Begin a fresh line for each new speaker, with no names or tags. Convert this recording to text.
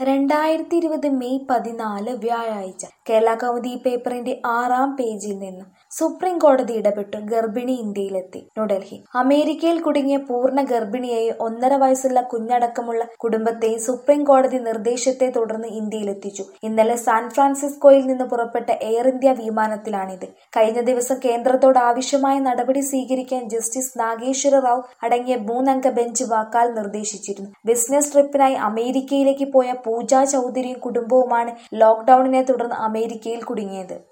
രണ്ടായിരത്തി ഇരുപത് മെയ് പതിനാല് വ്യാഴാഴ്ച കേരള കൗമുദി പേപ്പറിന്റെ ആറാം പേജിൽ നിന്ന് സുപ്രീം കോടതി ഇടപെട്ടു ഗർഭിണി ഇന്ത്യയിലെത്തി ന്യൂഡൽഹി അമേരിക്കയിൽ കുടുങ്ങിയ പൂർണ്ണ ഗർഭിണിയെയും ഒന്നര വയസ്സുള്ള കുഞ്ഞടക്കമുള്ള കുടുംബത്തെയും സുപ്രീം കോടതി നിർദ്ദേശത്തെ തുടർന്ന് ഇന്ത്യയിലെത്തിച്ചു ഇന്നലെ സാൻ ഫ്രാൻസിസ്കോയിൽ നിന്ന് പുറപ്പെട്ട എയർ ഇന്ത്യ വിമാനത്തിലാണിത് കഴിഞ്ഞ ദിവസം കേന്ദ്രത്തോട് ആവശ്യമായ നടപടി സ്വീകരിക്കാൻ ജസ്റ്റിസ് നാഗേശ്വര റാവു അടങ്ങിയ മൂന്നംഗ ബെഞ്ച് വാക്കാൽ നിർദ്ദേശിച്ചിരുന്നു ബിസിനസ് ട്രിപ്പിനായി അമേരിക്കയിലേക്ക് പോയ പൂജ ചൌധരിയും കുടുംബവുമാണ് ലോക്ഡൌണിനെ തുടർന്ന് അമേരിക്കയിൽ കുടുങ്ങിയത്